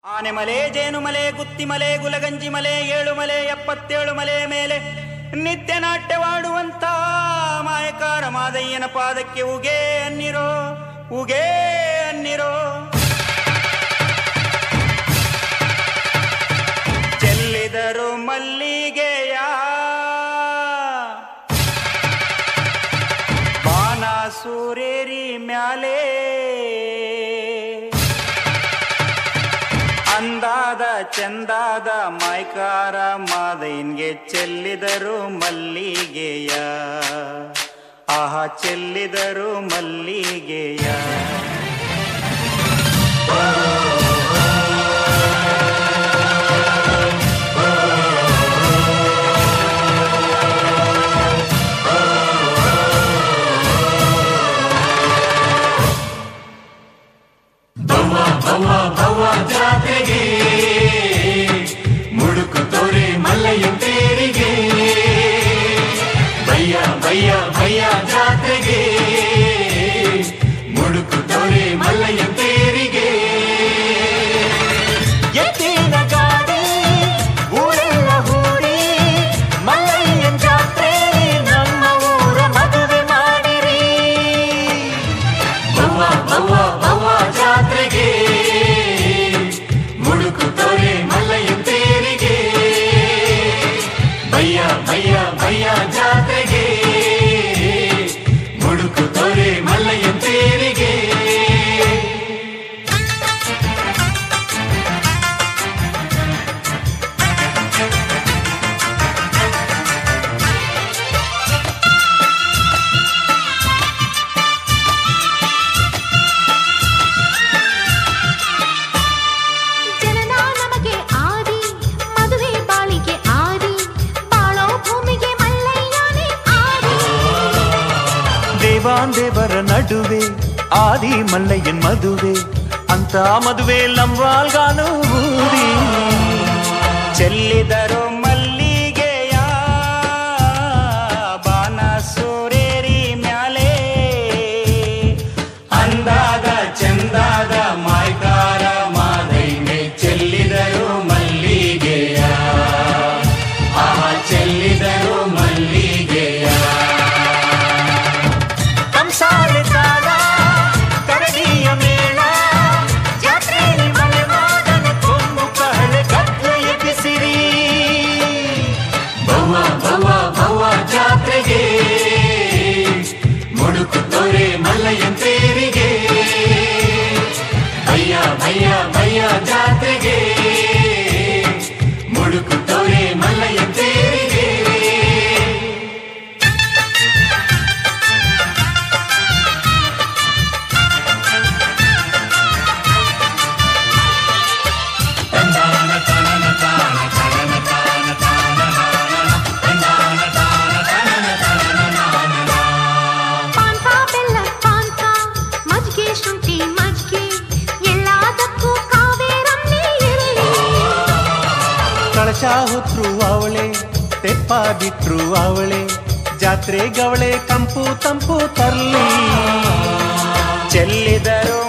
ಆನೆಮಲೆ ಜೇನುಮಲೆ ಗುತ್ತಿಮಲೆ ಗುಲಗಂಜಿ ಮಲೆ ಏಳು ಮಲೆ ಎಪ್ಪತ್ತೇಳು ಮಲೆ ಮೇಲೆ ನಿತ್ಯ ನಾಟ್ಯವಾಡುವಂತ ಮಾಯಕಾರ ಮಾದಯ್ಯನ ಪಾದಕ್ಕೆ ಉಗೇ ಅನ್ನಿರೋ ಉಗೇ ಅನ್ನಿರೋ ಚೆಲ್ಲಿದರು ಮಲ್ಲಿಗೆಯ ಬಾನ ಸೂರೇರಿ ಮ್ಯಾಲೆ ಅಂದಾದ ಚಂದಾದ ಮೈಕಾರ ಮಾದೈನ್ಗೆ ಚೆಲ್ಲಿದರು ಮಲ್ಲಿಗೆಯ ಆಹಾ ಚೆಲ್ಲಿದರು ಮಲ್ಲಿಗೆಯ ಜಾತ್ರೆಗೆ ಮುಡುಕು ತೋರೆ ಮಲ್ಲಯ್ಯ ತೇರಿಗೆ ಭಯ್ಯ ಭಯ್ಯ ಭಯ್ಯ ಜಾತ್ರೆಗೆ ಮುಡುಕು ತೋರೆ ಮಲ್ಲಯ್ಯ ತೇರಿಗೆ ಎತ್ತಿನ ಗಾಡಿ ಊರೆಲ್ಲ ಹೂಡಿ ಮಲ್ಲಯ್ಯನ್ ಜಾತ್ರೆ ನಮ್ಮ ಊರ ಮದುವೆ ಮಾಡಿರಿ ಬವ್ವ ಬವ್ವ ಬವ್ವ ಜಾತ್ರೆಗೆ ಮುಡುಕು ತೋರೆ ಮಲ್ಲಯ್ಯ ತೇರಿಗೆ ಭಯ್ಯ ಭಯ್ಯ ಭಯ್ಯ ಜಾತ್ರೆಗೆ ಮುಡುಕು ತೋರೆ ಮಲ್ಲಯ್ಯ ತೇರಿಗೆ ಜನನ ನಮಗೆ ಆದಿ ಮದುವೆ ಬಾಳಿಗೆ ಆದಿ ಬಾಳೋ ಭೂಮಿಗೆ ಮಲ್ಲಯ್ಯನೇ ಆದಿ ದೇವಾಂದೇವರ ನಡುವೆ ಆದಿ ಮಲ್ಲಯ್ಯನ್ ಮದುವೆ ಅಂತ ಮದುವೆ ಲಂಬಾಲ್ಗಾನು ಊರಿ ಚೆಲ್ಲಿದರು ಮಲ್ಲಿಗೆಯ ಬಾನ ಸೂರೇರಿ ಮ್ಯಾಲೆ ಅಂದಾದ ಚಂದಾದ ಮಾಯ್ಕಾರ ಮಾದೈನೆ ಚೆಲ್ಲಿದರು ಮಲ್ಲಿಗೆಯ ಆಹ ಚೆಲ್ಲಿದರು ಮಲ್ಲಿಗೆಯ ಕಂಸಾಳೆ ತಾಳ ಕರಡಿಯ ಮೇಳ ಜಾತ್ರೆಯಲ್ಲಿ ಮಲೆ ಮಾಡನ ಕೊಂಬು ಕಹಳೆ ಕತ್ಲೆ ಎಬ್ಬಿಸಿರಿ ಭವ್ವ ಭವ್ವ ಭವ್ವ ಜಾತ್ರೆಗೆ ಮುಡುಕು ತೋರೆ ಮಲ್ಲಯ್ಯ ತೇರಿಗೆ ಭಯ್ಯ ಭಯ್ಯ ಭಯ್ಯ ಜಾತ್ರೆಗೆ ಮುಡುಕು ತೋರೆ ಮಲ್ಲಯ್ಯ ತೇರಿಗೆ ಪಾನ್ಕ ಬೆಲ್ಲ ಪಾನ್ಕ ಮಜ್ಗೆ ಶುಂಠಿ ಮಜ್ಗೆ ಎಲ್ಲದಕ್ಕೂ ಕಾವೇರಮ್ಮೆ ಇರಲಿ ಕಳಶ ಹೊತ್ರು ಅವಳೆ ತೆಪ್ಪ ಬಿಟ್ರು ಅವಳೆ ಜಾತ್ರೆ ಗವಳೆ ಕಂಪು ತಂಪು ತರ್ಲಿ ಚೆಲ್ಲಿದರು